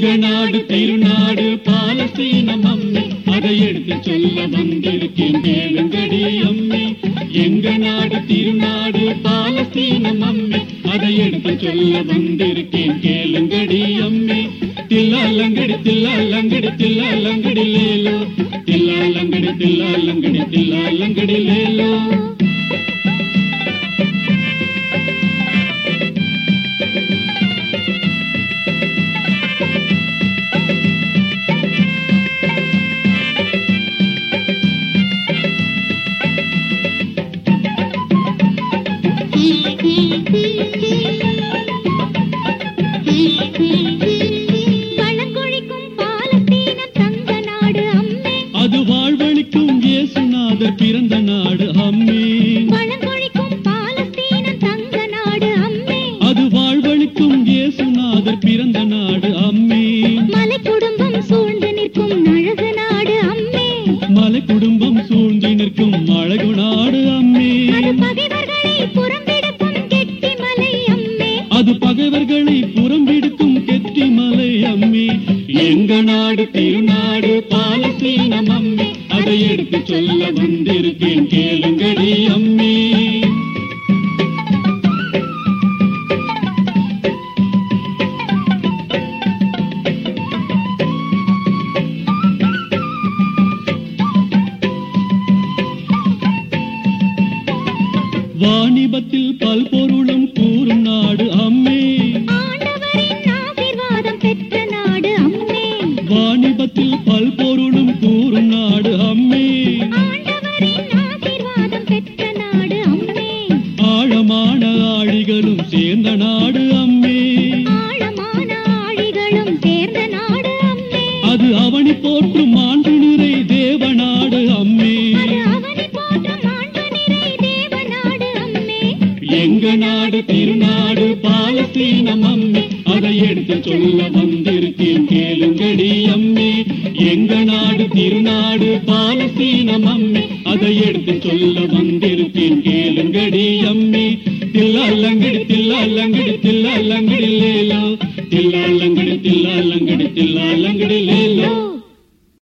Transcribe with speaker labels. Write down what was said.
Speaker 1: நாடு திருநாடு பாலஸ்தீனம் அம்மே அதை எடுத்து சொல்ல வந்திருக்கேன் கேளுங்கடி அம்மே எங்க நாடு திருநாடு பாலஸ்தீனம் அம்மே அதை எடுத்து சொல்ல வந்திருக்கேன் கேளுங்கடி அம்மே தில்லாலங்கடி தில்லாலங்கடி தில்லாலங்கடி லேலோ தில்லாலங்கடி தில்லாலங்கடி தில்லாலங்கடி லேலோ
Speaker 2: வளங்கொழிக்கும் பாலஸ்தீனம் தங்க நாடு அம்மே
Speaker 1: அது வாழ்வழிக்கும் இயேசுநாதர் பிறந்த நாடு அம்மே
Speaker 2: வளங்கொழிக்கும் பாலஸ்தீனம் தங்க நாடு அம்மே
Speaker 1: அது வாழ்வழிக்கும் இயேசுநாதர் பிறந்த நாடு அம்மே
Speaker 2: மலை குடும்பம் சூழ்ந்து நிற்கும் அழகு நாடு அம்மே
Speaker 1: மலை குடும்பம் சூழ்ந்து நிற்கும் அழகு நாடு அம்மே
Speaker 2: அது பகைவர்களை புறம்பெடுக்கும் கெட்டி மலை அம்மே
Speaker 1: அது பகைவர்களை புறம்பிடுக்கும் கெட்டி மலை அம்மே எங்க நாடு திருநாடு பாலஸ்தீனம் அம்மே அதை எடுத்து சொல்ல வந்திருக்கேன் கேளுங்கடி அம்மே வாணிபத்தில் பல்பொருளும் கூறும் நாடு அம்மே
Speaker 2: ஆண்டவரின் ஆசீர்வாதம் பெற்ற நாடு அம்மே
Speaker 1: வாணிபத்தில் பல்பொருளும் கூறும் நாடு அம்மே
Speaker 2: ஆண்டவரின் ஆசீர்வாதம் பெற்ற நாடு அம்மே
Speaker 1: ஆழமான ஆழிகளும் சேர்ந்த நாடு அம்மே
Speaker 2: ஆழமான ஆழிகளும் சேர்ந்த நாடு அம்மே
Speaker 1: அது அவனி போற்றும் மாண்பு நிறை தேவ நாடு அம்மே
Speaker 2: அது அவனை போற்றும் ஆண்டு நிறை தேவ நாடு அம்மே
Speaker 1: எங்க நாடு திருநாடு பாலஸ்தீனம் அம்மே அதை எடுத்து சொல்ல வந்திருக்கேன் கேளுங்கடி அம்மே எங்க நாடு திருநாடு பாலஸ்தீனம் அம்மே அதை எடுத்து சொல்ல வந்திருக்கேன் கேளுங்கடி அம்மே தில்லாலங்கடி தில்லாலங்கடி தில்லாலங்கடி லே